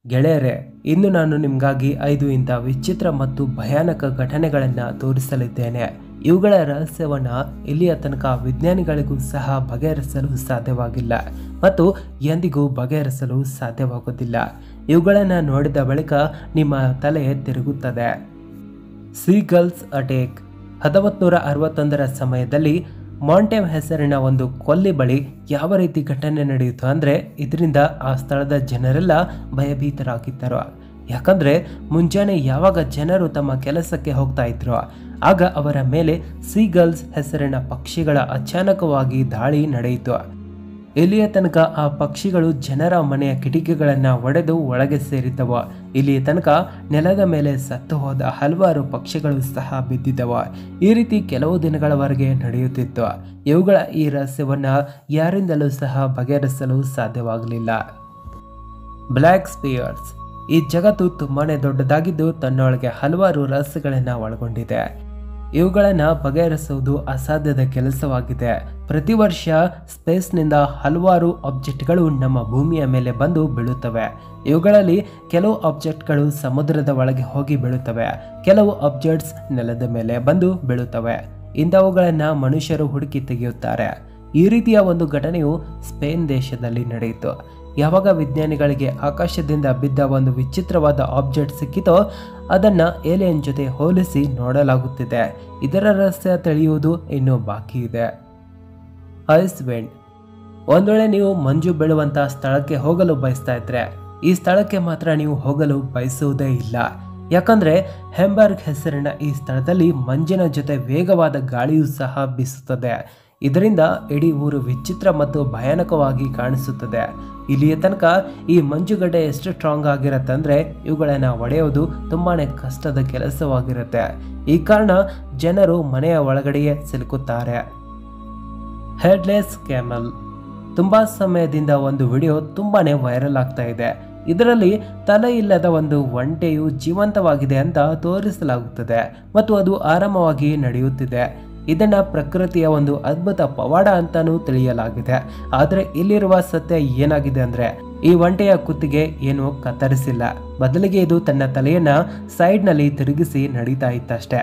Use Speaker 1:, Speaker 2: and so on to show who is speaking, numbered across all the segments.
Speaker 1: ಗೆಳೆಯರೆ ಇಂದು ನಾನು ನಿಮಗಾಗಿ ಐದು ಇಂಥ ವಿಚಿತ್ರ ಮತ್ತು ಭಯಾನಕ ಘಟನೆಗಳನ್ನು ತೋರಿಸಲಿದ್ದೇನೆ ಇವುಗಳ ರಹಸ್ಯವನ್ನು ಇಲ್ಲಿಯ ತನಕ ವಿಜ್ಞಾನಿಗಳಿಗೂ ಸಹ ಬಗೆಹರಿಸಲು ಸಾಧ್ಯವಾಗಿಲ್ಲ ಮತ್ತು ಎಂದಿಗೂ ಬಗೆಹರಿಸಲು ಸಾಧ್ಯವಾಗುವುದಿಲ್ಲ ಇವುಗಳನ್ನು ನೋಡಿದ ಬಳಿಕ ನಿಮ್ಮ ತಲೆ ತಿರುಗುತ್ತದೆ ಸೀಗಲ್ಸ್ ಅಟೇಕ್ ಹತ್ತೊಂಬತ್ತು ನೂರ ಅರವತ್ತೊಂದರ ಸಮಯದಲ್ಲಿ ಮಾಂಟೆವ್ ಹೆಸರಿನ ಒಂದು ಕೊಲ್ಲಿ ಬಳಿ ಯಾವ ರೀತಿ ಘಟನೆ ನಡೆಯಿತು ಅಂದರೆ ಇದರಿಂದ ಆ ಸ್ಥಳದ ಜನರೆಲ್ಲ ಭಯಭೀತರಾಗಿದ್ದರು ಯಾಕಂದರೆ ಮುಂಜಾನೆ ಯಾವಾಗ ಜನರು ತಮ್ಮ ಕೆಲಸಕ್ಕೆ ಹೋಗ್ತಾ ಇದ್ರು ಆಗ ಅವರ ಮೇಲೆ ಸೀಗಲ್ಸ್ ಹೆಸರಿನ ಪಕ್ಷಿಗಳ ಅಚಾನಕವಾಗಿ ದಾಳಿ ನಡೆಯಿತು ಇಲ್ಲಿಯ ತನಕ ಆ ಪಕ್ಷಿಗಳು ಜನರ ಮನೆಯ ಕಿಟಕಿಗಳನ್ನು ಒಡೆದು ಒಳಗೆ ಸೇರಿದ್ದವು ಇಲ್ಲಿಯ ತನಕ ನೆಲದ ಮೇಲೆ ಸತ್ತು ಹೋದ ಹಲವಾರು ಪಕ್ಷಿಗಳು ಸಹ ಬಿದ್ದಿದ್ದವು ಈ ರೀತಿ ಕೆಲವು ದಿನಗಳವರೆಗೆ ನಡೆಯುತ್ತಿತ್ತು ಇವುಗಳ ಈ ರಹಸ್ಯವನ್ನು ಯಾರಿಂದಲೂ ಸಹ ಬಗೆಹರಿಸಲು ಸಾಧ್ಯವಾಗಲಿಲ್ಲ ಬ್ಲ್ಯಾಕ್ ಸ್ಪಿಯರ್ಸ್ ಈ ಜಗತ್ತು ತುಂಬಾನೇ ದೊಡ್ಡದಾಗಿದ್ದು ತನ್ನೊಳಗೆ ಹಲವಾರು ರಹಸ್ಯಗಳನ್ನು ಒಳಗೊಂಡಿದೆ ಇವುಗಳನ್ನು ಬಗೆಹರಿಸುವುದು ಅಸಾಧ್ಯದ ಕೆಲಸವಾಗಿದೆ ಪ್ರತಿ ವರ್ಷ ಸ್ಪೇಸ್ನಿಂದ ಹಲವಾರು ಆಬ್ಜೆಕ್ಟ್ಗಳು ನಮ್ಮ ಭೂಮಿಯ ಮೇಲೆ ಬಂದು ಬೀಳುತ್ತವೆ ಇವುಗಳಲ್ಲಿ ಕೆಲವು ಆಬ್ಜೆಕ್ಟ್ಗಳು ಸಮುದ್ರದ ಒಳಗೆ ಹೋಗಿ ಬೀಳುತ್ತವೆ ಕೆಲವು ಆಬ್ಜೆಕ್ಟ್ಸ್ ನೆಲದ ಮೇಲೆ ಬಂದು ಬೀಳುತ್ತವೆ ಇಂಥವುಗಳನ್ನು ಮನುಷ್ಯರು ಹುಡುಕಿ ತೆಗೆಯುತ್ತಾರೆ ಈ ರೀತಿಯ ಒಂದು ಘಟನೆಯು ಸ್ಪೇನ್ ದೇಶದಲ್ಲಿ ನಡೆಯಿತು ಯಾವಾಗ ವಿಜ್ಞಾನಿಗಳಿಗೆ ಆಕಾಶದಿಂದ ಬಿದ್ದ ಒಂದು ವಿಚಿತ್ರವಾದ ಆಬ್ಜೆಕ್ಟ್ ಸಿಕ್ಕಿತೋ ಅದನ್ನು ಏಲಿಯನ್ ಜೊತೆ ಹೋಲಿಸಿ ನೋಡಲಾಗುತ್ತಿದೆ ಇದರ ರಹಸ್ಯ ತಿಳಿಯುವುದು ಇನ್ನೂ ಬಾಕಿ ಇದೆ ಐಸ್ ವೆಂಡ್ ಒಂದು ವೇಳೆ ನೀವು ಮಂಜು ಬೀಳುವಂಥ ಸ್ಥಳಕ್ಕೆ ಹೋಗಲು ಬಯಸ್ತಾ ಇದ್ರೆ ಈ ಸ್ಥಳಕ್ಕೆ ಮಾತ್ರ ನೀವು ಹೋಗಲು ಬಯಸುವುದೇ ಇಲ್ಲ ಯಾಕಂದ್ರೆ ಹೆಂಬರ್ಗ್ ಹೆಸರಿನ ಈ ಸ್ಥಳದಲ್ಲಿ ಮಂಜಿನ ಜೊತೆ ವೇಗವಾದ ಗಾಳಿಯೂ ಸಹ ಬೀಸುತ್ತದೆ ಇದರಿಂದ ಇಡೀ ಊರು ವಿಚಿತ್ರ ಮತ್ತು ಭಯಾನಕವಾಗಿ ಕಾಣಿಸುತ್ತದೆ ಇಲ್ಲಿಯ ತನಕ ಈ ಮಂಜುಗಡ್ಡೆ ಎಷ್ಟು ಸ್ಟ್ರಾಂಗ್ ಆಗಿರತ್ತಂದ್ರೆ ಇವುಗಳನ್ನು ಒಡೆಯುವುದು ತುಂಬಾನೇ ಕಷ್ಟದ ಕೆಲಸವಾಗಿರುತ್ತೆ ಈ ಕಾರಣ ಜನರು ಮನೆಯ ಒಳಗಡೆಯೇ ಸಿಲುಕುತ್ತಾರೆ ಹೆಡ್ಲೆಸ್ ಕ್ಯಾಮಲ್ ತುಂಬಾ ಸಮಯದಿಂದ ಒಂದು ವಿಡಿಯೋ ತುಂಬಾನೇ ವೈರಲ್ ಆಗ್ತಾ ಇದೆ ಇದರಲ್ಲಿ ತಲೆ ಇಲ್ಲದ ಒಂದು ಒಂಟೆಯು ಜೀವಂತವಾಗಿದೆ ಅಂತ ತೋರಿಸಲಾಗುತ್ತದೆ ಮತ್ತು ಅದು ಆರಾಮವಾಗಿ ನಡೆಯುತ್ತಿದೆ ಇದನ್ನ ಪ್ರಕೃತಿಯ ಒಂದು ಅದ್ಭುತ ಪವಾಡ ಅಂತಾನೂ ತಿಳಿಯಲಾಗಿದೆ ಆದರೆ ಇಲ್ಲಿರುವ ಸತ್ಯ ಏನಾಗಿದೆ ಅಂದ್ರೆ ಈ ಒಂಟೆಯ ಕುತ್ತಿಗೆ ಏನು ಕತ್ತರಿಸಿಲ್ಲ ಬದಲಿಗೆ ಇದು ತನ್ನ ತಲೆಯನ್ನ ಸೈಡ್ನಲ್ಲಿ ತಿರುಗಿಸಿ ನಡೀತಾ ಇತ್ತಷ್ಟೇ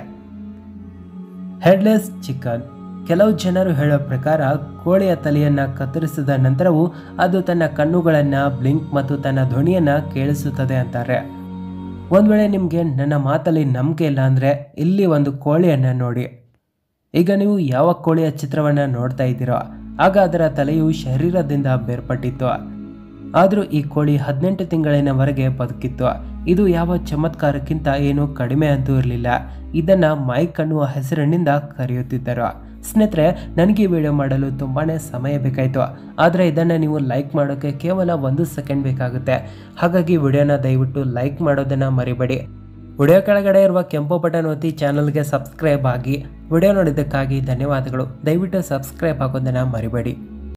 Speaker 1: ಹೆಡ್ಲೆಸ್ ಚಿಕನ್ ಕೆಲವು ಜನರು ಹೇಳೋ ಪ್ರಕಾರ ಕೋಳಿಯ ತಲೆಯನ್ನ ಕತ್ತರಿಸಿದ ನಂತರವೂ ಅದು ತನ್ನ ಕಣ್ಣುಗಳನ್ನ ಬ್ಲಿಂಕ್ ಮತ್ತು ತನ್ನ ಧ್ವನಿಯನ್ನ ಕೇಳಿಸುತ್ತದೆ ಅಂತಾರೆ ಒಂದ್ ವೇಳೆ ನಿಮ್ಗೆ ನನ್ನ ಮಾತಲ್ಲಿ ನಂಬಿಕೆ ಇಲ್ಲ ಅಂದ್ರೆ ಇಲ್ಲಿ ಒಂದು ಕೋಳಿಯನ್ನ ನೋಡಿ ಈಗ ನೀವು ಯಾವ ಕೋಳಿಯ ಚಿತ್ರವನ್ನ ನೋಡ್ತಾ ಇದ್ದೀರೋ ಆಗ ಅದರ ತಲೆಯು ಶರೀರದಿಂದ ಬೇರ್ಪಟ್ಟಿತ್ತು ಆದರೂ ಈ ಕೋಳಿ ಹದಿನೆಂಟು ತಿಂಗಳಿನವರೆಗೆ ಬದುಕಿತ್ತು ಇದು ಯಾವ ಚಮತ್ಕಾರಕ್ಕಿಂತ ಏನೂ ಕಡಿಮೆ ಅಂತೂ ಇರಲಿಲ್ಲ ಇದನ್ನ ಮೈಕ್ ಅನ್ನುವ ಹೆಸರಿನಿಂದ ಕರೆಯುತ್ತಿದ್ದರು ಸ್ನೇಹಿತರೆ ನನಗೆ ಈ ವಿಡಿಯೋ ಮಾಡಲು ತುಂಬಾನೇ ಸಮಯ ಬೇಕಾಯಿತು ಆದರೆ ಇದನ್ನು ನೀವು ಲೈಕ್ ಮಾಡೋಕ್ಕೆ ಕೇವಲ ಒಂದು ಸೆಕೆಂಡ್ ಬೇಕಾಗುತ್ತೆ ಹಾಗಾಗಿ ವಿಡಿಯೋನ ದಯವಿಟ್ಟು ಲೈಕ್ ಮಾಡೋದನ್ನು ಮರಿಬೇಡಿ ವಿಡಿಯೋ ಕೆಳಗಡೆ ಇರುವ ಕೆಂಪು ಬಟನ್ ಒತ್ತಿ ಚಾನಲ್ಗೆ ಸಬ್ಸ್ಕ್ರೈಬ್ ಆಗಿ ವಿಡಿಯೋ ನೋಡಿದ್ದಕ್ಕಾಗಿ ಧನ್ಯವಾದಗಳು ದಯವಿಟ್ಟು ಸಬ್ಸ್ಕ್ರೈಬ್ ಆಗೋದನ್ನು ಮರಿಬೇಡಿ